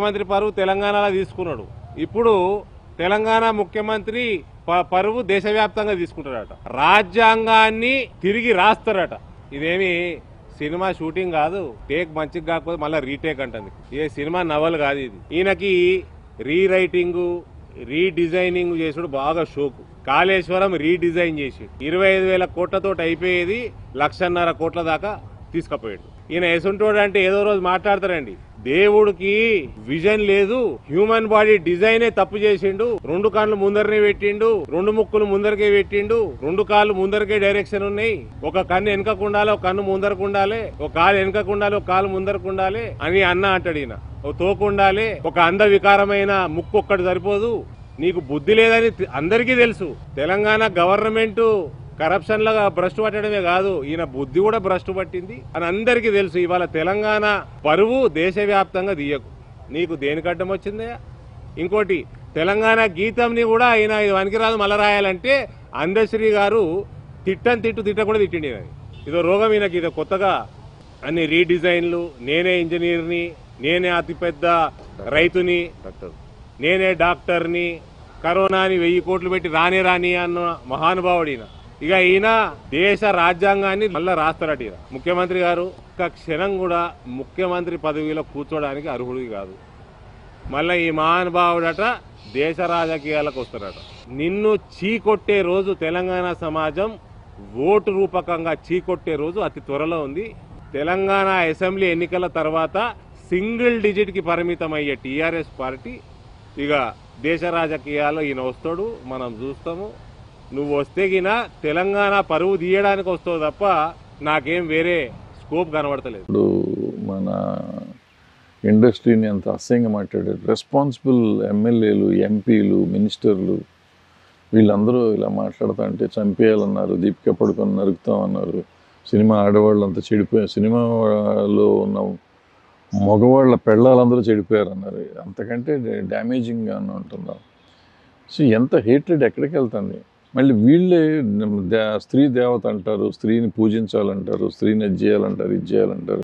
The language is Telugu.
ముఖ్యమంత్రి పరువు తెలంగాణలో తీసుకున్నాడు ఇప్పుడు తెలంగాణ ముఖ్యమంత్రి ప- పరువు దేశవ్యాప్తంగా తీసుకుంటారట రాజ్యాంగాన్ని తిరిగి రాస్తారట ఇదేమి సినిమా షూటింగ్ కాదు టేక్ మంచిగా కాకపోతే మళ్ళీ రీటేక్ అంటుంది ఏ సినిమా నవల్ కాదు ఇది ఈయనకి రీరైటింగ్ రీడిజైనింగ్ చేసుడు బాగా షోకు కాళేశ్వరం రీడిజైన్ చేసి ఇరవై ఐదు వేల కోట్లతో అయిపోయేది లక్షన్నర కోట్ల దాకా తీసుకుపోయాడు ఈయన ఎసుంటోడు అంటే ఏదో రోజు మాట్లాడతారండి దేవుడికి విజన్ లేదు హ్యూమన్ బాడీ డిజైనే తప్పు చేసిండు రెండు కాళ్ళు ముందరనే పెట్టిండు రెండు ముక్కులు ముందరకే పెట్టిండు రెండు కాళ్ళు ముందరకే డైరెక్షన్ ఉన్నాయి ఒక కన్ను వెనకకు ఉండాలి ఒక కన్ను ముందరకు ఉండాలి ఒక కాలు వెనకకు ఉండాలి ఒక కాలు ముందరకు ఉండాలి అని అన్న అంటాడు ఈయన ఒక తోకు ఉండాలి ఒక అంద వికారమైన ముక్కు ఒక్కటి సరిపోదు నీకు బుద్ధి లేదని తె- అందరికీ తెలుసు తెలంగాణ గవర్నమెంట్ కరప్షన్ లాగా భ్రష్టు పట్టడమే కాదు ఈయన బుద్ధి కూడా భ్రష్టు పట్టింది అని అందరికీ తెలుసు ఇవాళ తెలంగాణ పరువు దేశవ్యాప్తంగా తీయకు నీకు దేనికి అడ్డం వచ్చిందయ్యా ఇంకోటి తెలంగాణ గీతంని కూడా ఆయన ఇది వనికిరాదు మళ్ళా రాయాలంటే అందశ్రీ గారు తిట్టని తిట్టు తిట్ట కూడా తిట్టిండి ఈయనని. ఇదో రోగం ఈయనకి ఇదో కొత్తగా అన్ని రీడిజైన్లు నేనే ఇంజనీర్ని నేనే అతిపెద్ద రైతుని నేనే డాక్టర్ని కరోనాని వెయ్యి కోట్లు పెట్టి రానే రాని అన్న మహానుభావుడు ఈయన ఇక ఈయన దేశ రాజ్యాంగాన్ని మళ్ళా రాస్తారట ఈయన ముఖ్యమంత్రి గారు ఒక్క క్షణం కూడా ముఖ్యమంత్రి పదవిలో కూర్చోడానికి అర్హుడు కాదు మళ్ళీ ఈ మహానుభావుడట దేశ రాజకీయాలకు వస్తారట నిన్ను చీకొట్టే రోజు తెలంగాణ సమాజం ఓటు రూపకంగా చీకొట్టే రోజు అతి త్వరలో ఉంది తెలంగాణ అసెంబ్లీ ఎన్నికల తర్వాత సింగిల్ డిజిట్కి పరిమితం అయ్యే టీఆర్ఎస్ పార్టీ ఇక దేశ రాజకీయాల్లో ఈయన వస్తాడు మనం చూస్తాము నువ్వు వస్తే గిన తెలంగాణ పరువు తీయడానికి వస్తావు తప్ప నాకేం వేరే స్కోప్ కనబడతలేదు ఇప్పుడు మన ఇండస్ట్రీని అంత అసహ్యంగా మాట్లాడారు రెస్పాన్సిబుల్ ఎమ్మెల్యేలు ఎంపీలు మినిస్టర్లు వీళ్ళందరూ ఇలా మాట్లాడుతా అంటే చంపేయాలన్నారు దీపిక పడుకొని నరుకుతామన్నారు సినిమా ఆడవాళ్ళు అంతా చెడిపోయారు సినిమాలో ఉన్న మగవాళ్ళ పెళ్ళాలందరూ చెడిపోయారు అన్నారు అంతకంటే డ్యామేజింగ్గా ఉంటున్నాం సో ఎంత హేట్రెడ్ ఎక్కడికి వెళ్తుంది మళ్ళీ వీళ్ళే దే- స్త్రీ దేవత అంటారు స్త్రీని పూజించాలంటారు స్త్రీని అది చేయాలంటారు ఇది చేయాలంటారు